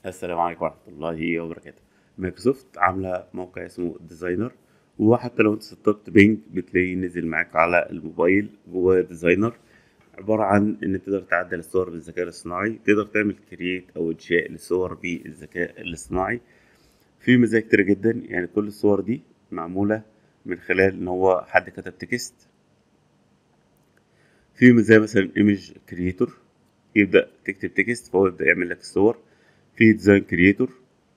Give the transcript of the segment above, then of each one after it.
السلام عليكم ورحمة الله وبركاته مايكروسوفت عاملة موقع اسمه ديزاينر وحتى لو انت سطبت بينج بتلاقيه نزل معاك على الموبايل جواه ديزاينر عبارة عن ان تقدر تعدل الصور بالذكاء الاصطناعي تقدر تعمل كرييت او انشاء للصور بالذكاء الاصطناعي في مزايا كتيرة جدا يعني كل الصور دي معمولة من خلال ان هو حد كتب تكست في مزايا مثلا ايمج كرييتور يبدأ تكتب تكست فهو يبدأ يعمل لك الصور في ديزاين كرييتور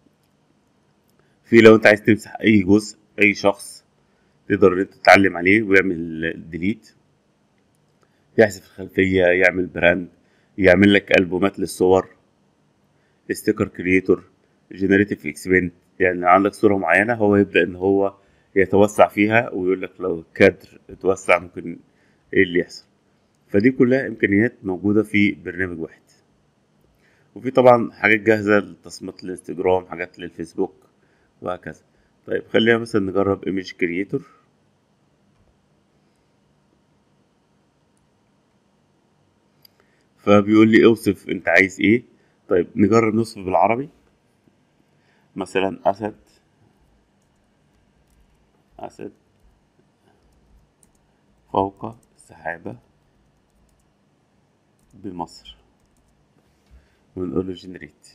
في لو انت عايز تمسح اي جزء اي شخص تقدر ان انت تتعلم عليه ويعمل ديليت يحذف الخلفية يعمل براند يعمل لك ألبومات للصور ستيكر كرييتور جنريتيف اكسبنت يعني عندك صورة معينة هو يبدأ ان هو يتوسع فيها ويقول لك لو الكادر اتوسع ممكن ايه اللي يحصل فدي كلها امكانيات موجودة في برنامج واحد وفي طبعا حاجات جاهزة لتصميمات الانستجرام حاجات للفيسبوك وهكذا طيب خلينا مثلا نجرب ايمج كرييتور فبيقول لي اوصف انت عايز ايه طيب نجرب نوصف بالعربي مثلا اسد اسد فوق السحابة بمصر ونقول له جنريت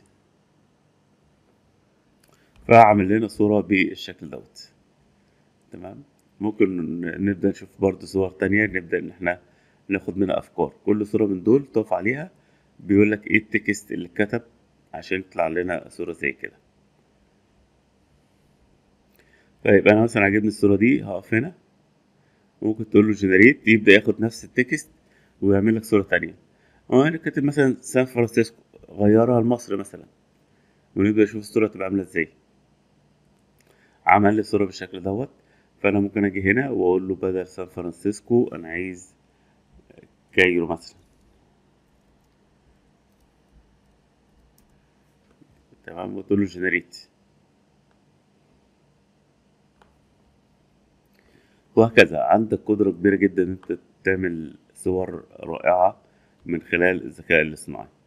فعمل لنا صورة بالشكل دوت تمام ممكن نبدأ نشوف برضه صور تانية نبدأ إن احنا ناخد منها أفكار كل صورة من دول تقف عليها بيقول لك إيه التكست اللي اتكتب عشان يطلع لنا صورة زي كده طيب أنا مثلا عجبني الصورة دي هقف هنا ممكن تقول له جنريت يبدأ ياخد نفس التكست ويعمل لك صورة تانية وأنا كاتب مثلا سان فرانسيسكو غيرها لمصر مثلا ونبدأ نشوف الصورة تبقى عاملة ازاي عمل لي صورة بالشكل دوت فأنا ممكن أجي هنا وأقول له بدل سان فرانسيسكو أنا عايز كايرو مثلا تمام وتقول له جنريت وهكذا عندك قدرة كبيرة جدا إن أنت تعمل صور رائعة من خلال الذكاء الاصطناعي